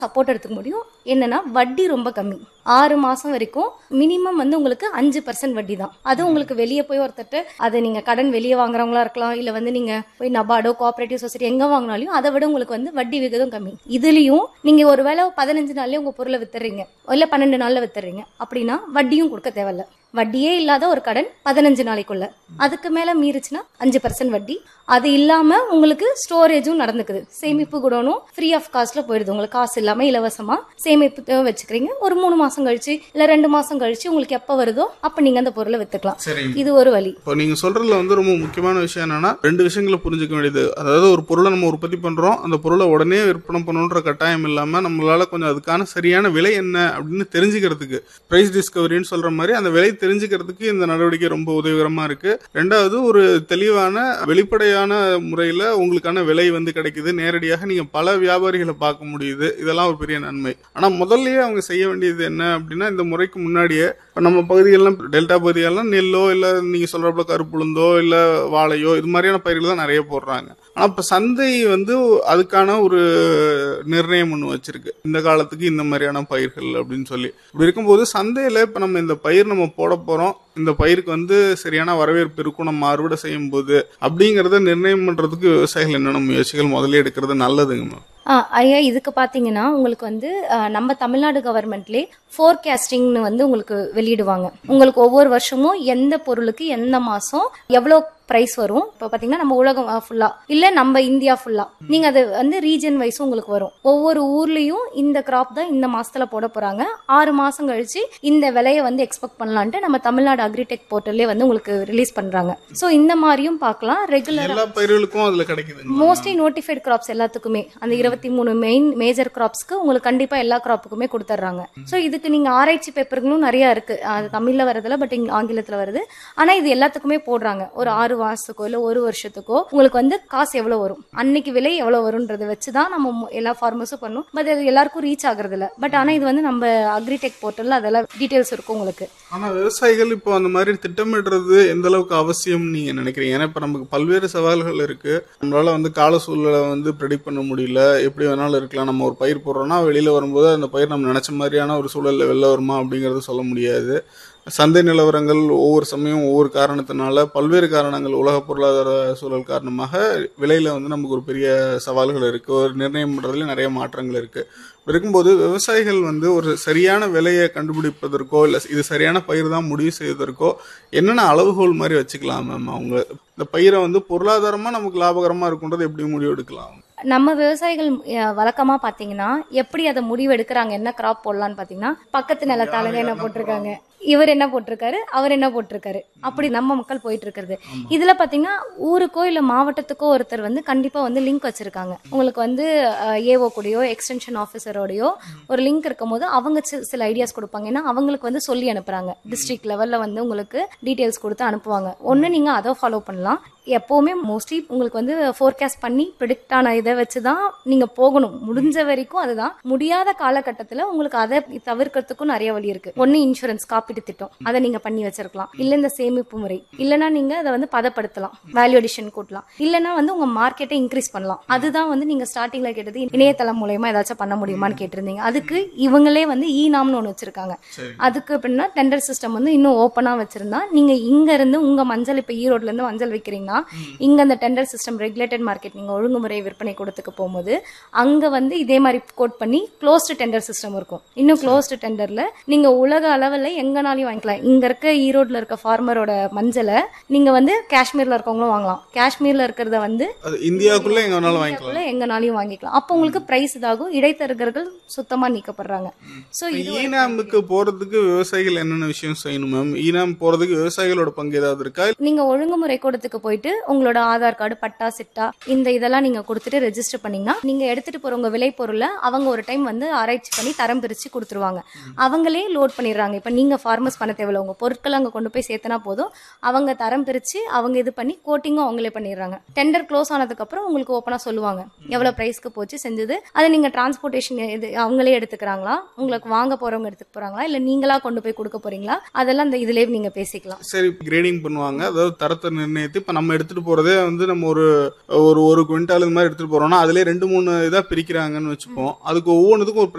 support எடுத்துக்க முடியும் என்னன்னா வட்டி ரொம்ப கம்மி ஆறு மாசம் வரைக்கும் மினிமம் வந்து உங்களுக்கு அஞ்சு பர்சன்ட் வட்டி தான் அது உங்களுக்கு வெளியே போய் ஒருத்தட்டு அது நீங்க கடன் வெளியே வாங்குறவங்களா இருக்கலாம் இல்ல வந்து நீங்க போய் நபார்டோ கோஆபரேட்டிவ் சொசைட்டி எங்க வாங்கினாலும் அதை விட உங்களுக்கு வந்து வட்டி விகிதம் கம்மி இதுலயும் நீங்க ஒருவேளை பதினஞ்சு நாள்லயே உங்க பொருளை வித்துறீங்க இல்ல பன்னெண்டு நாள்ல வித்துறீங்க அப்படின்னா வட்டியும் கொடுக்க தேவையில்ல வட்டியே இல்லாத ஒரு கடன் பதினஞ்சு நாளைக்குள்ள அதுக்கு மேல மீறிச்சுன்னா அஞ்சு பர்சன்ட் வட்டி அது இல்லாம உங்களுக்கு ஸ்டோரேஜும் நடந்துக்குது சேமிப்பு குடோனும் ஃப்ரீ ஆஃப் காஸ்ட்ல போயிடுது உங்களுக்கு காசு இல்லாம இலவசமா சேமிப்பு வச்சுக்கிறீங்க ஒரு மூணு மாசம் கழிச்சு இல்ல ரெண்டு மாசம் கழிச்சு உங்களுக்கு எப்ப வருதோ அப்ப நீங்க அந்த பொருளை வித்துக்கலாம் சரி இது ஒரு வழி இப்போ நீங்க சொல்றதுல வந்து ரொம்ப முக்கியமான விஷயம் என்னன்னா ரெண்டு விஷயங்களை புரிஞ்சுக்க வேண்டியது அதாவது ஒரு பொருளை நம்ம உற்பத்தி பண்றோம் அந்த பொருளை உடனே விற்பனை பண்ணணுன்ற கட்டாயம் இல்லாம நம்மளால கொஞ்சம் அதுக்கான சரியான விலை என்ன அப்படின்னு தெரிஞ்சுக்கிறதுக்கு பிரைஸ் டிஸ்கவரின்னு சொல்ற மாதிரி அந்த விலை தெரிஞ்சுக்கிறதுக்கு இந்த நடவடிக்கை ரொம்ப உதவிகரமா இருக்கு ரெண்டாவது ஒரு தெளிவான வெளிப்படையான முறையில உங்களுக்கான விலை வந்து கிடைக்குது நேரடியாக நீங்க பல வியாபாரிகளை பார்க்க முடியுது இதெல்லாம் ஒரு பெரிய நன்மை ஆனா முதல்லயே அவங்க செய்ய வேண்டியது என்ன அப்படின்னா இந்த முறைக்கு முன்னாடியே இப்ப நம்ம பகுதிகள்லாம் டெல்டா பகுதிகள்லாம் நெல்லோ இல்ல நீங்க சொல்றப்ப கருப்புளுந்தோ இல்ல வாழையோ இது மாதிரியான பயிர்கள் தான் நிறைய போடுறாங்க ஆனா இப்ப சந்தை வந்து அதுக்கான ஒரு நிர்ணயம் ஒன்று வச்சிருக்கு இந்த காலத்துக்கு இந்த மாதிரியான பயிர்கள் அப்படின்னு சொல்லி இப்படி இருக்கும்போது சந்தையில இப்ப நம்ம இந்த பயிர் நம்ம போட போறோம் இந்த பயிருக்கு வந்து சரியான வரவேற்பு இருக்கும் நம்ம அறுவடை செய்யும் போது அப்படிங்கறத நிர்ணயம் பண்றதுக்கு விவசாயிகள் என்னென்ன முயற்சிகள் முதல்ல எடுக்கிறது நல்லதுங்க மேம் ஆ, ஐயா இதுக்கு பாத்தீங்கன்னா உங்களுக்கு வந்து ஆ, நம்ம தமிழ்நாடு கவர்மெண்ட்லேயே ஃபோர்காஸ்டிங்னு வந்து உங்களுக்கு வெளியிடுவாங்க உங்களுக்கு ஒவ்வொரு வருஷமும் எந்த பொருளுக்கு எந்த மாசம் எவ்வளோ பிரைஸ் வரும் இப்போ பாத்தீங்கன்னா நம்ம உலகம் ஃபுல்லா இல்ல நம்ம இந்தியா ஃபுல்லா நீங்க அது வந்து ரீஜன் வைஸ் உங்களுக்கு வரும் ஒவ்வொரு ஊர்லயும் இந்த கிராப் தான் இந்த மாசத்துல போட போறாங்க ஆறு மாசம் கழிச்சு இந்த விலையை வந்து எக்ஸ்பெக்ட் பண்ணலான்ட்டு நம்ம தமிழ்நாடு அக்ரிடெக் போர்ட்டல்லே வந்து உங்களுக்கு ரிலீஸ் பண்றாங்க ஸோ இந்த மாதிரியும் பார்க்கலாம் ரெகுலரா எல்லா பயிர்களுக்கும் அதுல கிடைக்குதுங்க மோஸ்ட்லி நோட்டிஃபைட் கிராப்ஸ் எல்லாத்துக்குமே அந்த இருபத்தி மூணு மெயின் மேஜர் கிராப்ஸ்க்கு உங்களுக்கு கண்டிப்பா எல்லா கிராப்புக்குமே கொடுத்துட்றாங்க ஸோ இதுக்கு நீங்க ஆராய்ச்சி பேப்பர்களும் நிறைய இருக்கு அது தமிழ்ல வரதுல பட் இங்க ஆங்கிலத்துல வருது ஆனா இது எல்லாத்துக்குமே போடுறாங்க ஒரு ஆறு மாசத்துக்கோ இல்ல ஒரு வருஷத்துக்கோ உங்களுக்கு வந்து காசு எவ்வளவு வரும் அன்னைக்கு விலை எவ்வளவு வரும்ன்றதை வச்சுதான் நம்ம மு- எல்லா ஃபார்மர்ஸும் பண்ணும் பட் அது எல்லாருக்கும் ரீச் ஆகுறது இல்ல பட் ஆனா இது வந்து நம்ம அக்ரிடெக் போர்ட்டல்ல அதெல்லாம் டீடைல்ஸ் இருக்கும் உங்களுக்கு ஆனா விவசாயிகள் இப்போ அந்த மாதிரி திட்டமிடுறது எந்த அளவுக்கு அவசியம் நீங்க நினைக்கிறீங்க ஏன்னா இப்ப நமக்கு பல்வேறு சவால்கள் இருக்கு நம்மளால வந்து கால சூழ்நிலை வந்து ப்ரெடிக்ட் பண்ண முடியல எப்படி வேணாலும் இருக்கலாம் நம்ம ஒரு பயிர் போடுறோம்னா வெளியில வரும்போது அந்த பயிர் நம்ம நினைச்ச மாதிரியான ஒரு சூழல்ல வெளில வருமா அப்படிங்கறது சொல்ல முடியாது சந்தை நிலவரங்கள் ஒவ்வொரு சமயம் ஒவ்வொரு காரணத்தினால பல்வேறு காரணங்கள் உலக பொருளாதார சூழல் காரணமாக விலையில வந்து நமக்கு ஒரு பெரிய சவால்கள் இருக்கு ஒரு நிர்ணயம் பண்றதுல நிறைய மாற்றங்கள் இருக்கு இப்படி இருக்கும்போது விவசாயிகள் வந்து ஒரு சரியான விலையை கண்டுபிடிப்பதற்கோ இல்லை இது சரியான பயிர் தான் முடிவு செய்வதற்கோ என்னென்ன அளவுகோல் மாதிரி வச்சுக்கலாம் மேம் அவங்க இந்த பயிரை வந்து பொருளாதாரமா நமக்கு லாபகரமா இருக்குன்றது எப்படி முடிவு எடுக்கலாம் நம்ம விவசாயிகள் அஹ், வழக்கமா பாத்தீங்கன்னா எப்படி அதை முடிவு எடுக்கிறாங்க என்ன கிராப் போடலாம்னு பாத்தீங்கன்னா பக்கத்து நிலத்தாளுங்க என்ன போட்டிருக்காங்க இவர் என்ன போட்டிருக்காரு அவர் என்ன போட்டிருக்காரு அப்படி நம்ம மக்கள் போயிட்டு இருக்கிறது இதுல பாத்தீங்கன்னா ஊருக்கோ இல்ல மாவட்டத்துக்கோ ஒருத்தர் வந்து கண்டிப்பா வந்து லிங்க் வச்சிருக்காங்க உங்களுக்கு வந்து ஏஓ கூடயோ எக்ஸ்டென்ஷன் ஆஃபீஸரோடயோ ஒரு லிங்க் இருக்கும்போது அவங்க சி- சில ஐடியாஸ் கொடுப்பாங்க ஏன்னா அவங்களுக்கு வந்து சொல்லி அனுப்புறாங்க டிஸ்ட்ரிக்ட் லெவல்ல வந்து உங்களுக்கு டீடைல்ஸ் கொடுத்து அனுப்புவாங்க ஒன்னு நீங்க அதை ஃபாலோ பண்ணலாம் எப்பவுமே மோஸ்ட்லி உங்களுக்கு வந்து ஃபோர்காஸ்ட் பண்ணி ப்ரிடிக்ட் ஆன இதை வச்சு தான் நீங்க போகணும் முடிஞ்ச வரைக்கும் அதுதான் முடியாத காலகட்டத்தில் உங்களுக்கு அதை தவிர்க்கிறதுக்கும் நிறைய வழி இருக்கு ஒன்னு இன்சூரன்ஸ் காப்பீட்டு திட்டம் அதை நீங்க பண்ணி வச்சிருக்கலாம் இல்ல இந்த சேமிப்பு முறை இல்லைன்னா நீங்க அதை வந்து பதப்படுத்தலாம் வேல்யூ அடிஷன் கூட்டலாம் இல்லைன்னா வந்து உங்க மார்க்கெட்டை இன்க்ரீஸ் பண்ணலாம் அதுதான் வந்து நீங்க ஸ்டார்டிங்ல கேட்டது இணையதளம் மூலயமா ஏதாச்சும் பண்ண முடியுமான்னு கேட்டிருந்தீங்க அதுக்கு இவங்களே வந்து இ நாம்னு ஒன்று வச்சிருக்காங்க அதுக்கு அப்படின்னா டெண்டர் சிஸ்டம் வந்து இன்னும் ஓப்பனா வச்சிருந்தா நீங்க இங்க இருந்து உங்க மஞ்சள் இப்ப ஈரோட்ல இருந்து மஞ்சள் வைக்கிறீங்கன்னா இங்க அந்த டெண்டர் சிஸ்டம் ரெகுலேட்டட் மார்க்கெட் நீங்க ஒழுங்குமுறை விற்பனை கூடத்துக்கு போகும்போது அங்க வந்து இதே மாதிரி கோட் பண்ணி க்ளோஸ்டு டெண்டர் சிஸ்டம் இருக்கும் இன்னும் க்ளோஸ்டு டெண்டர்ல நீங்க உலக அளவுல எங்கனாலையும் வாங்கிக்கலாம் இங்க இருக்க ஈரோட்ல இருக்க ஃபார்மரோட மஞ்சளை நீங்க வந்து காஷ்மீர்ல இருக்கவங்களும் வாங்கலாம் காஷ்மீர்ல இருக்கிறத வந்து அது இந்தியாவுக்குள்ள எங்க வேணாலும் வாங்கிக்கலாம் இந்தியாக்குள்ள எங்கனாலையும் வாங்கிக்கலாம் அப்போ உங்களுக்கு பிரைஸ் இதாகும் இடைத்தரகர்கள் சுத்தமா நீக்கப்படுறாங்க சோ இது ஈனாமுக்கு போறதுக்கு விவசாயிகள் என்னென்ன விஷயம் செய்யணும் மேம் ஈனாம் போறதுக்கு விவசாயிகளோட பங்கு ஏதாவது இருக்கா நீங்க ஒழுங்குமுறை கூடத்துக்கு போயிட்டு உங்களோட ஆதார் கார்டு பட்டா சிட்டா இந்த இதெல்லாம் நீங்க கொடுத்துட்டு ரெஜிஸ்டர் பண்ணீங்கன்னா நீங்க எடுத்துட்டு போற உங்க விலை பொருளை அவங்க ஒரு டைம் வந்து ஆராய்ச்சி பண்ணி தரம் பிரிச்சு கொடுத்துருவாங்க அவங்களே லோட் பண்ணிடுறாங்க இப்ப நீங்க ஃபார்மர்ஸ் பண்ண தேவையில்ல உங்க பொருட்களை அங்க கொண்டு போய் சேர்த்தனா போதும் அவங்க தரம் பிரிச்சு அவங்க இது பண்ணி கோட்டிங்கும் அவங்களே பண்ணிடுறாங்க டெண்டர் க்ளோஸ் ஆனதுக்கு அப்புறம் உங்களுக்கு ஓப்பனா சொல்லுவாங்க எவ்வளவு பிரைஸ்க்கு போச்சு செஞ்சது அதை நீங்க டிரான்ஸ்போர்ட்டேஷன் இது அவங்களே எடுத்துக்கிறாங்களா உங்களுக்கு வாங்க போறவங்க எடுத்துக்க போறாங்களா இல்ல நீங்களா கொண்டு போய் கொடுக்க போறீங்களா அதெல்லாம் இந்த இதுலயே நீங்க பேசிக்கலாம் சரி கிரேடிங் பண்ணுவாங்க அதாவது தரத்தை நிர்ணயித்து இப்ப நம்ம நம்ம எடுத்துட்டு போறதே வந்து நம்ம ஒரு ஒரு ஒரு குவிண்டால் இந்த மாதிரி எடுத்துட்டு போறோம்னா அதுலயே ரெண்டு மூணு இதா பிரிக்கிறாங்கன்னு வச்சுப்போம் அதுக்கு ஒவ்வொன்றுத்துக்கும் ஒரு